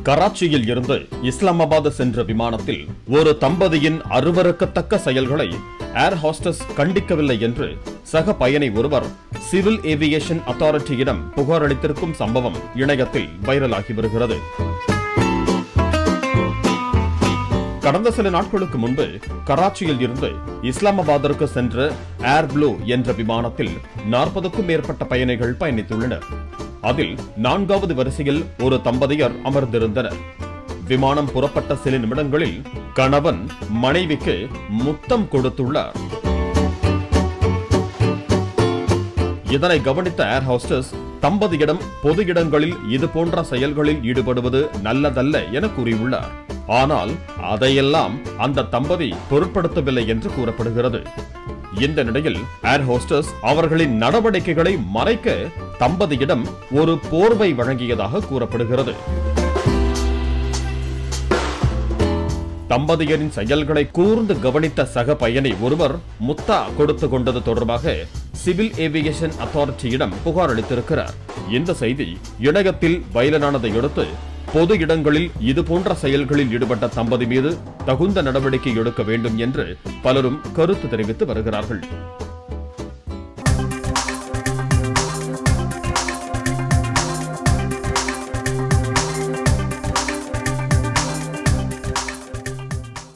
கராச்சியில் இருந்து இஸ்லாமாபாத் சென்ற விமானத்தில் ஒரு தம்பதியின் அருவருக்கத்தக்க செயல்களை ஏர் ஹோஸ்டஸ் கண்டிக்கவில்லை என்று சக பயணி ஒருவர் சிவில் ஏவியேஷன் அத்தாரிட்டியிடம் புகார் அளித்திருக்கும் சம்பவம் இணையத்தில் வைரலாகி வருகிறது கடந்த சில நாட்களுக்கு முன்பு கராச்சியில் இருந்து இஸ்லாமாபாத்திற்கு சென்ற ஏர் ப்ளூ என்ற விமானத்தில் நாற்பதுக்கும் மேற்பட்ட பயணிகள் பயணித்துள்ளனர் அதில் நான்காவது வரிசையில் ஒரு தம்பதியர் அமர்ந்திருந்தனர் விமானம் புறப்பட்ட சில நிமிடங்களில் கணவன் மனைவிக்கு முத்தம் கொடுத்துள்ளார் இதனை கவனித்த ஏர் ஹோஸ்டஸ் தம்பதியிடம் பொது இடங்களில் இது போன்ற செயல்களில் ஈடுபடுவது நல்லதல்ல என கூறியுள்ளார் ஆனால் அதையெல்லாம் அந்த தம்பதி பொருட்படுத்தவில்லை என்று கூறப்படுகிறது இந்த நிலையில் ஏர் ஹோஸ்டஸ் அவர்களின் நடவடிக்கைகளை மறைக்க தம்பதியிடம் ஒரு போர்வை வழங்கியதாக கூறப்படுகிறது தம்பதியரின் செயல்களை கூர்ந்து கவனித்த சக பயணி ஒருவர் முத்தா கொடுத்து கொண்டது தொடர்பாக சிவில் ஏவியேஷன் அத்தாரிட்டியிடம் புகார் அளித்திருக்கிறார் இந்த செய்தி இணையத்தில் வைரலானதை அடுத்து பொது இடங்களில் இதுபோன்ற செயல்களில் ஈடுபட்ட தம்பதி மீது தகுந்த நடவடிக்கை எடுக்க வேண்டும் என்று பலரும் கருத்து தெரிவித்து வருகிறார்கள்